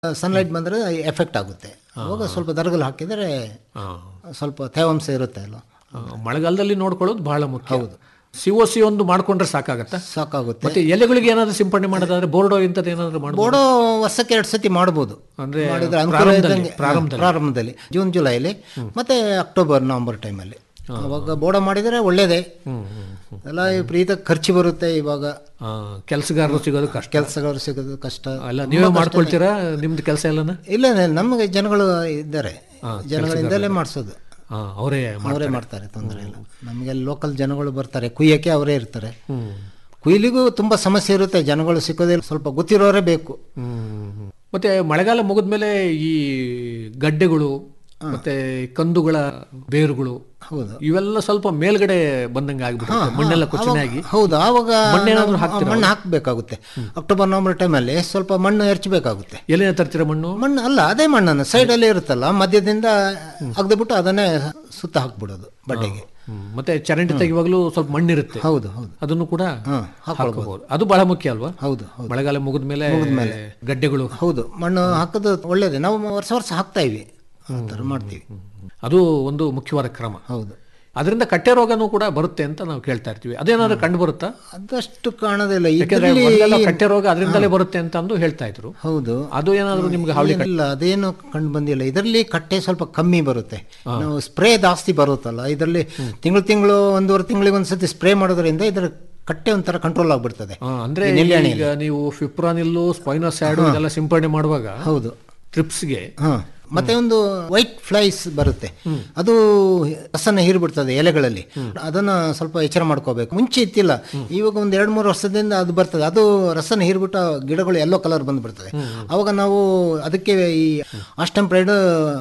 Sunlight ಬಂದರೆ effect ಆಗುತ್ತೆ ಅವಾಗ ಸ್ವಲ್ಪ ದರಗಲು ಹಾಕಿದರೆ ಆ, ಸ್ವಲ್ಪ ತೇವಾಂಶ ಇರುತ್ತೆ ಅಲ್ಲ ಆ, ಮಳೆಗಾಲದಲ್ಲಿ ನೋಡ್ಕೊಳ್ಳೋದು ಬಹಳ ಮುಖ್ಯ ಹೌದು ಸಿ ಒ ಸಿ ಒಂದು ಮಾಡ್ಕೊಂಡ್ರೆ ಸಾಕಾಗತ್ತಾ ಸಾಕಾಗುತ್ತೆ ಮತ್ತೆ ಎಲೆಗಳಿಗೆ ಏನಾದ್ರು ಸಿಂಪಡಣೆ ಮಾಡೋದಾದ್ರೆ ಬೋರ್ಡೋ ಇಂಥದ್ದು ಏನಾದ್ರು ಮಾಡ್ಬೋದು ಬೋಡೋ ವರ್ಷಕ್ಕೆ ಎರಡು ಸತಿ ಮಾಡ್ಬೋದು ಅಂದ್ರೆ ಮಾಡಿದ್ರೆ ಅನುಕೂಲ ಪ್ರಾರಂಭದಲ್ಲಿ- ಇದ್ದಂಗೆ ಪ್ರಾರಂಭದಲ್ಲಿ ಪ್ರಾರಂಭದಲ್ಲಿ ಜೂನ್ ಜುಲೈಲಿ ಮತ್ತೆ ಅಕ್ಟೋಬರ್ ನವೆಂಬರ್ ಟೈಮಲ್ಲಿ ಅವಾಗ ಬೋಡ ಮಾಡಿದರೆ ಒಳ್ಳೇದೇ ಎಲ್ಲ ವಿಪರೀತ ಖರ್ಚು ಬರುತ್ತೆ ಇವಾಗ ಕೆಲಸಗಾರರು ಸಿಗೋದು ಕಷ್ಟ ಕೆಲಸಗಳು ಸಿಗೋದು ಕಷ್ಟ ಅಲ್ಲ ನೀವೇ ಮಾಡ್ಕೊಳ್ತೀರಾ ನಿಮ್ದು ಕೆಲಸ ಎಲ್ಲನ ಇಲ್ಲ ನಮಗೆ ಜನಗಳು ಇದ್ದಾರೆ ಜನಗಳಿಂದಲೇ ಮಾಡಿಸೋದು ಆ, ಅವರೇ ಅವರೇ ಮಾಡ್ತಾರೆ ತೊಂದರೆ ಇಲ್ಲ ನಮಗೆ ಲೋಕಲ್ ಜನಗಳು ಬರ್ತಾರೆ ಕುಯ್ಯಕ್ಕೆ ಅವರೇ ಇರ್ತಾರೆ ಕುಯ್ಲಿಗೂ ತುಂಬಾ ಸಮಸ್ಯೆ ಇರುತ್ತೆ ಜನಗಳು ಸಿಕ್ಕೋದಿಲ್ಲ ಸ್ವಲ್ಪ ಗೊತ್ತಿರೋರೇ ಬೇಕು ಹ್ಮ್. ಮತ್ತೆ ಮಳೆಗಾಲ ಮುಗಿದ್ಮೇಲೆ ಈ ಗಡ್ಡೆಗಳು ಮತ್ತೆ ಕಂದುಗಳ ಬೇರುಗಳು ಹೌದು ಇವೆಲ್ಲ ಸ್ವಲ್ಪ ಮೇಲ್ಗಡೆ ಬಂದಂಗೆ ಆಗ್ಬಿಡುತ್ತೆ ಮಣ್ಣೆಲ್ಲ ಕೊಚ್ಚನಾಗಿ ಹೌದು ಆವಾಗ ಮಣ್ಣೇನಾದ್ರೂ ನಾವು ಹಾಕ್ತೀರಾ? ಮಣ್ಣು ಹಾಕಬೇಕಾಗುತ್ತೆ ಅಕ್ಟೋಬರ್ ನವೆಂಬರ್ ಟೈಮಲ್ಲಿ ಸ್ವಲ್ಪ ಮಣ್ಣು ಎರಚಬೇಕಾಗುತ್ತೆ ಎಲ್ಲಿನ ತರ್ತೀರ ಮಣ್ಣು ಮಣ್ಣು ಅಲ್ಲ ಅದೇ ಮಣ್ಣನ್ನು ಸೈಡಲ್ಲೇ ಇರುತ್ತಲ್ಲ ಮಧ್ಯದಿಂದ ಅಗ್ದುಬಿಟ್ಟು ಅದನ್ನೇ ಸುತ್ತ ಹಾಕ್ಬಿಡೋದು ಬಡ್ಡೆಗೆ ಹ್ಮ್. ಮತ್ತೆ ಚರಂಡಿ ತೆಗೆಯುವಾಗಲೂ ಸ್ವಲ್ಪ ಮಣ್ಣಿರುತ್ತೆ ಹೌದು ಹೌದು ಅದನ್ನು ಕೂಡ ಹಾಂ ಹಾಕೊಳ್ಬೋದು ಹಾಕಬಹುದು ಅದು ಬಹಳ ಮುಖ್ಯ ಅಲ್ವಾ ಹೌದು ಹೌದು ಮಳೆಗಾಲ ಮುಗಿದ್ಮೇಲೆ ಗಡ್ಡೆಗಳು ಹೌದು ಮಣ್ಣು ಹಾಕೋದು ಒಳ್ಳೇದೇ ನಾವು ವರ್ಷ ವರ್ಷ ಹಾಕ್ತಾ ಇವಿ ಆ ಥರ ಮಾಡ್ತೀವಿ ಅದು ಒಂದು ಮುಖ್ಯವಾದ ಕ್ರಮ ಹೌದು ಅದರಿಂದ ಕಟ್ಟೆ ರೋಗನೂ ಕೂಡ ಬರುತ್ತೆ ಅಂತ ನಾವು ಕೇಳ್ತಾ ಇರ್ತೀವಿ ಅದೇನಾದ್ರೂ ಕಂಡು ಬರುತ್ತಾ ಅದಷ್ಟು ಕಾಣೋದಿಲ್ಲ ಯಾಕಂದ್ರೆ ಇದರಲ್ಲಿ ಮೊದಲೆಲ್ಲ ಕಟ್ಟೆ ರೋಗ ಅದರಿಂದಲೇ ಬರುತ್ತೆ ಅಂತ ಅಂದು ಹೇಳ್ತಾ ಇದ್ರು ಹೌದು ಅದು ಏನಾದ್ರೂ ನಿಮ್ಗೆ ಹಾವಳಿ ಇಲ್ಲ ಅದೇನು ಕಂಡು ಬಂದಿಲ್ಲ ಇದರಲ್ಲಿ ಕಟ್ಟೆ ಸ್ವಲ್ಪ ಕಮ್ಮಿ ಬರುತ್ತೆ ನಾವು ಸ್ಪ್ರೇ ಜಾಸ್ತಿ ಬರುತ್ತಲ್ಲ ಇದರಲ್ಲಿ ತಿಂಗಳು ತಿಂಗಳು ಒಂದೂವರೆ ತಿಂಗಳಿಗೆ ಒಂದ್ಸತಿ ಸ್ಪ್ರೇ ಮಾಡೋದ್ರಿಂದ ಇದರ ಕಟ್ಟೆ ಒಂಥರ ಕಂಟ್ರೋಲ್ ಆಗ್ಬಿಡ್ತದೆ ಆ, ಅಂದ್ರೆ ಈಗ ನೀವು ಫಿಪ್ರಾನಿಲ್ಲು ಸ್ಪೈನೋಸ್ಯಾಡ್ ಇದೆಲ್ಲ ಸಿಂಪಡಣೆ ಮಾಡುವಾಗ ಹೌದು ಟ್ರಿಪ್ಸ್ಗೆ ಹಾ ಮತ್ತೆ ಒಂದು ವೈಟ್ ಫ್ಲೈಸ್ ಬರುತ್ತೆ ಅದು ರಸನ ಹೀರ್ಬಿಡ್ತದೆ ಎಲೆಗಳಲ್ಲಿ ಅದನ್ನ ಸ್ವಲ್ಪ ಎಚ್ಚರ ಮಾಡ್ಕೋಬೇಕು ಮುಂಚೆ ಇತ್ತಿಲ್ಲ ಇವಾಗ ಒಂದು ಎರಡು ಮೂರು ವರ್ಷದಿಂದ ಅದು ಬರ್ತದೆ ಅದು ರಸನ ಹೀರ್ಬಿಟ್ಟು ಗಿಡಗಳು ಎಲ್ಲೋ ಕಲರ್ ಬಂದ್ಬಿಡ್ತದೆ ಅವಾಗ ನಾವು ಅದಕ್ಕೆ ಈ ಆಸ್ಟಂಪ್ರೈಡ್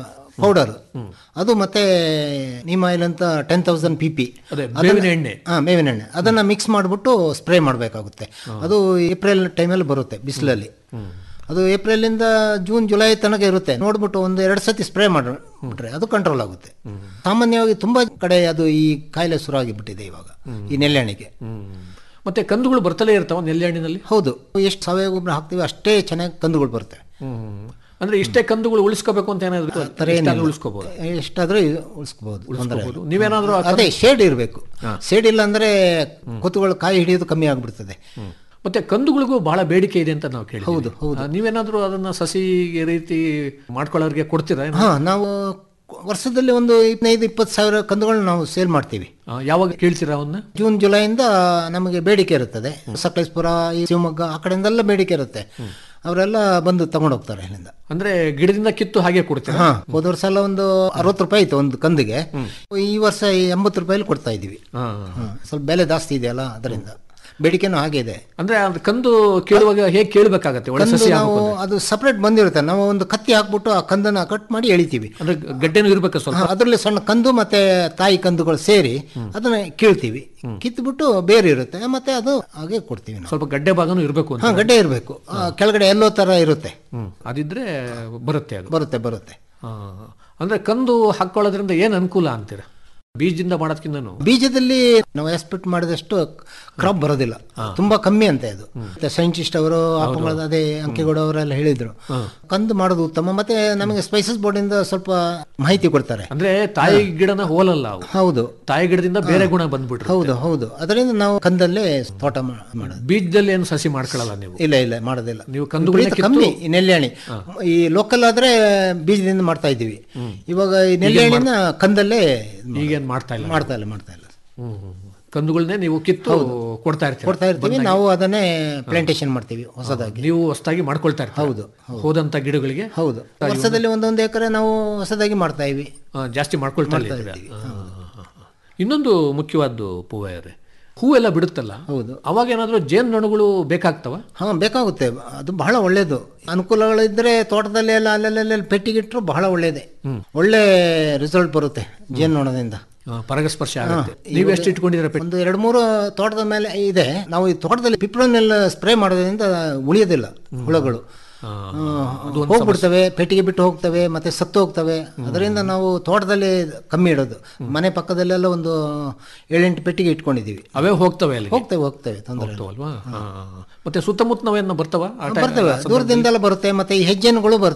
ಪೌಡರ್ ಅದು ಮತ್ತೆ ನೀಮ್ ಆಯಿಲ್ ಅಂತ ಟೆನ್ ತೌಸಂಡ್ ಪಿ ಪಿ ಅದೇ ಬೇವಿನ ಎಣ್ಣೆ ಹಾ ಮೇವಿನ ಎಣ್ಣೆ ಅದನ್ನ ಮಿಕ್ಸ್ ಮಾಡಿಬಿಟ್ಟು ಸ್ಪ್ರೇ ಮಾಡಬೇಕಾಗುತ್ತೆ ಅದು ಏಪ್ರಿಲ್ ಟೈಮಲ್ಲಿ ಬರುತ್ತೆ ಬಿಸಿಲಲ್ಲಿ ಅದು ಏಪ್ರಿಲಿಂದ ಜೂನ್ ಜುಲೈ ತನಕ ಇರುತ್ತೆ ನೋಡ್ಬಿಟ್ಟು ಒಂದು ಎರಡು ಸತಿ ಸ್ಪ್ರೇ ಮಾಡಿಬಿಟ್ರೆ ಅದು ಕಂಟ್ರೋಲ್ ಆಗುತ್ತೆ ಸಾಮಾನ್ಯವಾಗಿ ತುಂಬಾ ಕಡೆ ಅದು ಈ ಕಾಯಿಲೆ ಶುರು ಆಗಿಬಿಟ್ಟಿದೆ ಇವಾಗ ಈ ನೆಲ್ಲೆಹಣ್ಣಿಗೆ ಹ್ಮ್. ಮತ್ತೆ ಕಂದುಗಳು ಬರ್ತಲೇ ಇರ್ತಾವ ನೆಲ್ಲೆಹಣ್ಣಿನಲ್ಲಿ ಹೌದು ಎಷ್ಟು ಸಾವಯವ ಗೊಬ್ಬರ ಹಾಕ್ತೀವಿ ಅಷ್ಟೇ ಚೆನ್ನಾಗಿ ಕಂದುಗಳು ಬರ್ತವೆ ಹ್ಮ್. ಅಂದ್ರೆ ಇಷ್ಟೇ ಕಂದುಗಳು ಉಳಿಸ್ಕೋಬೇಕು ಅಂತ ಏನಾದ್ರು ಇಷ್ಟಾದ್ರೂ ಉಳಿಸ್ಕೋಬಹುದು ಎಷ್ಟಾದ್ರೂ ಉಳಿಸ್ಕೋಬಹುದು ತೊಂದರೆ ಇಲ್ಲ. ನೀವೇನಾದ್ರೂ ಆ- ಅದೇ ಶೇಡ್ ಇರಬೇಕು ಶೇಡ್ ಇಲ್ಲ ಅಂದ್ರೆ ಕೊತ್ತುಗಳು ಕಾಯಿ ಹಿಡಿಯೋದು ಕಮ್ಮಿ ಆಗ್ಬಿಡ್ತದೆ ಮತ್ತೆ ಕಂದುಗಳಿಗೂ ಬಹಳ ಬೇಡಿಕೆ ಇದೆ ಅಂತ ನಾವು ಕೇಳಿ ಹೌದು, ಹೌದು. ನೀವೇನಾದ್ರೂ ಅದನ್ನ ಸಸಿ ರೀತಿ ಮಾಡ್ಕೊಳ್ಳೋರಿಗೆ ಕೊಡ್ತೀರಾ ಏನು? ಹಾ ನಾವು ವರ್ಷದಲ್ಲಿ ಒಂದು ಇಪ್ಪತ್ತೈದು ಇಪ್ಪತ್ತು ಸಾವಿರ ಕಂದುಗಳನ್ನ ನಾವು ಸೇಲ್ ಮಾಡ್ತೀವಿ ಆ, ಯಾವಾಗ ಕೇಳ್ತೀರಾ ಅವನ್ನ ಜೂನ್ ಜುಲೈಯಿಂದ ನಮಗೆ ಬೇಡಿಕೆ ಇರುತ್ತದೆ ಸಕಲೇಶ್ಪುರ ಈ ಶಿವಮೊಗ್ಗ ಆ ಕಡೆಯಿಂದೆಲ್ಲ ಬೇಡಿಕೆ ಇರುತ್ತೆ ಅವರೆಲ್ಲ ಬಂದು ತಗೊಂಡು ಹೋಗ್ತಾರೆ ಇಲ್ಲಿಂದ ಅಂದ್ರೆ ಗಿಡದಿಂದ ಕಿತ್ತು ಹಾಗೆ ಕೊಡ್ತೀರಾ ಹಾ ಹೋದ ವರ್ಷ ಎಲ್ಲ ಒಂದು ಅರವತ್ತು ರೂಪಾಯಿ ಇತ್ತು ಒಂದು ಕಂದಿಗೆ ಈ ವರ್ಷ ಎಂಬತ್ತು ರೂಪಾಯಿಲಿ ಕೊಡ್ತಾ ಇದೀವಿ ಹಾ. ಹಾ, ಸ್ವಲ್ಪ ಬೆಲೆ ಜಾಸ್ತಿ ಇದೆಯಲ್ಲ ಅದರಿಂದ ಬೇಡಿಕೆನೂ ಹಾಗೆ ಇದೆ ಅಂದ್ರೆ ಅದು ಕಂದು ಕೇಳುವಾಗ ಹೇಗೆ ಕೇಳಬೇಕಾಗತ್ತೆ ಒಳ್ಳೆ ಕಂದು ಸಸಿ ನಾವು ಆಗ್ಬೇಕು ಅದು ಸಪ್ರೇಟ್ ಬಂದಿರುತ್ತೆ ನಾವು ಒಂದು ಕತ್ತಿ ಹಾಕ್ಬಿಟ್ಟು ಆ ಕಂದನ್ನ ಕಟ್ ಮಾಡಿ ಎಳಿತೀವಿ ಅಂದ್ರೆ ಗಡ್ಡೆನೂ ಇರ್ಬೇಕು ಸ್ವಲ್ಪ ಹಾ, ಅದರಲ್ಲಿ ಸಣ್ಣ ಕಂದು ಮತ್ತೆ ತಾಯಿ ಕಂದುಗಳು ಸೇರಿ ಅದನ್ನ ಕೀಳ್ತೀವಿ ಕಿತ್ಬಿಟ್ಟು ಬೇರೆ ಇರುತ್ತೆ ಮತ್ತೆ ಅದು ಹಾಗೆ ಕೊಡ್ತೀವಿ ನಾವು ಸ್ವಲ್ಪ ಗಡ್ಡೆ ಭಾಗನೂ ಇರ್ಬೇಕು ಅಂತ ಹಾ ಗಡ್ಡೆ ಇರಬೇಕು ಕೆಳಗಡೆ ಎಲ್ಲೋ ತರ ಇರುತ್ತೆ ಹ್ಮ್ ಅದಿದ್ರೆ ಬರುತ್ತೆ ಅದು ಬರುತ್ತೆ ಬರುತ್ತೆ ಆ, ಅಂದ್ರೆ ಕಂದು ಹಾಕೊಳ್ಳೋದ್ರಿಂದ ಏನ್ ಅನುಕೂಲ ಅಂತೀರ ಬೀಜದಿಂದ ಮಾಡೋದ್ಕಿಂತನೂ ಬೀಜದಲ್ಲಿ ನಾವು ಎಕ್ಸ್ಪೆಕ್ಟ್ ಮಾಡಿದಷ್ಟು ಕ್ರಾಪ್ ಬರೋದಿಲ್ಲ ತುಂಬಾ ಕಮ್ಮಿ ಅಂತ ಇದು ಮತ್ತೆ ಸೈಂಟಿಸ್ಟ್ ಅವರು ಆಪಂಗಳದ ಅದೇ ಅಂಕೆಗೌಡ ಅವರೆಲ್ಲ ಹೇಳಿದ್ರು ಕಂದು ಮಾಡೋದು ಉತ್ತಮ ಮತ್ತೆ ನಮಗೆ ಸ್ಪೈಸಸ್ ಬೋರ್ಡ್ ಇಂದ ಸ್ವಲ್ಪ ಮಾಹಿತಿ ಕೊಡ್ತಾರೆ ಅಂದ್ರೆ ತಾಯಿ ಗಿಡನ ಹೋಲಲ್ಲ ಅವು ಹೌದು ತಾಯಿ ಗಿಡದಿಂದ ಬೇರೆ ಗುಣ ಬಂದ್ಬಿಟ್ರು ಹೌದು ಹೌದು ಅದರಿಂದ ನಾವು ಕಂದಲ್ಲೇ ತೋಟ ಮಾ- ಮಾಡೋದು ಬೀಜದಲ್ಲಿ ಏನು ಸಸಿ ಮಾಡ್ಕೊಳ್ಳಲ್ಲ ನೀವು ಇಲ್ಲ ಇಲ್ಲ ಮಾಡೋದಿಲ್ಲ ನೀವು ಕಂದುಗಳನ್ನ ವಿಪರೀತ ಕಮ್ಮಿ ಈ ನೆಲ್ಲೆಹಣ್ಣಿ ಈ ಲೋಕಲ್ ಆದ್ರೆ ಬೀಜದಿಂದ ಮಾಡ್ತಾ ಇದ್ದೀವಿ ಇವಾಗ ಈ ನೆಲ್ಲೆಹಣ್ಣಿನ ಕಂದಲ್ಲೇ ಇದ್ ಮಾಡ್- ಈಗೇನ್ ಮಾಡ್ತಾ ಇಲ್ಲ ಮಾಡ್ತಾ ಇಲ್ಲ ಮಾಡ್ತಾ ಇಲ್ಲ ಹ್ಮ್, ಹ್ಮ್, ಹ್ಮ್. ಕಂದುಗಳನ್ನೇ ನೀವು ಕಿತ್ತು ಕೊಡ್ತಾ ಇರ್ತೀರ ಕೊಡ್ತಾ ಇರ್ತೀವಿ ನಾವು ಅದನ್ನೇ ಪ್ಲಾಂಟೇಶನ್ ಮಾಡ್ತೀವಿ ಹೊಸದಾಗಿ ನೀವು ಹೊಸದಾಗಿ ಮಾಡ್ಕೊಳ್ತಾ ಇರ್ತೀರ ಹೌದು ಹೋದಂತ ಗಿಡಗಳಿಗೆ ಹೌದು ವರ್ಷದಲ್ಲಿ ಒಂದೊಂದು ಎಕರೆ ನಾವು ಹೊಸದಾಗಿ ಮಾಡ್ತಾ ಇವಿ ಆ, ಜಾಸ್ತಿ ಮಾಡ್ಕೊಳ್ತಾ ಇದ್ದೀರ ಆ, ಆ, ಆ, ಆ. ಇನ್ನೊಂದು ಮುಖ್ಯವಾದ್ದು ಪೂವಯ್ಯವ್ರೆ ಹೂವೆಲ್ಲ ಬಿಡುತ್ತಲ್ಲ ಹೌದು ಅವಾಗ ಏನಾದ್ರೂ ಜೇನುನೊಣಗಳು ಬೇಕಾಗ್ತವ ಹಾ ಬೇಕಾಗುತ್ತೆ ಅದು ಬಹಳ ಒಳ್ಳೇದು ಅನುಕೂಲಗಳಿದ್ರೆ ತೋಟದಲ್ಲಿ ಎಲ್ಲ ಅಲ್ಲೆಲ್ಲ ಪೆಟ್ಟಿಗಿಟ್ರು ಬಹಳ ಒಳ್ಳೇದೆ ಒಳ್ಳೆ ರಿಸಲ್ಟ್ ಬರುತ್ತೆ ಜೇನುನೊಣದಿಂದ ಆ, ಪರಾಗಸ್ಪರ್ಶ ಆಗುತ್ತೆ ನೀವು ಎಷ್ಟು ಇಟ್ಕೊಂಡಿದ್ದೀರ ಪೆಟ್ಟು ಒಂದು ಎರಡು ಮೂರು ತೋಟದ ಮೇಲೆ ಇದೆ ನಾವು ಈ ತೋಟದಲ್ಲಿ ಪಿಪ್ರನೆಲ್ಲ ಸ್ಪ್ರೇ ಮಾಡೋದ್ರಿಂದ ಉಳಿಯೋದಿಲ್ಲ ಹುಳಗಳು ಆ, ಆ, ಹೋಗ್ಬಿಡ್ತವೆ ಪೆಟ್ಟಿಗೆ ಬಿಟ್ಟು ಹೋಗ್ತವೆ ಮತ್ತೆ ಸತ್ತು ಹೋಗ್ತವೆ ಅದರಿಂದ ನಾವು ತೋಟದಲ್ಲಿ ಕಮ್ಮಿ ಇಡೋದು ಮನೆ ಪಕ್ಕದಲ್ಲೆಲ್ಲ ಒಂದು ಏಳೆಂಟು ಪೆಟ್ಟಿಗೆ ಇಟ್ಕೊಂಡಿದೀವಿ ಅವೇ ಹೋಗ್ತವೆ ಅಲ್ಲಿ ಹೋಗ್ತವೆ ಹೋಗ್ತವೆ ತೊಂದರೆ ಇಲ್ಲ. ಅಲ್ವಾ ಆ, ಆ, ಆ. ಮತ್ತೆ ಸುತ್ತಮುತ್ತ ನಾವೇನ ಬರ್ತಾವ ಆ time- ಬರ್ತವೆ ದೂರದಿಂದೆಲ್ಲ ಬರುತ್ತೆ ಮತ್ತೆ ಈ ಹೆಜ್ಜೆನುಗಳು ಬರ್ತವೆ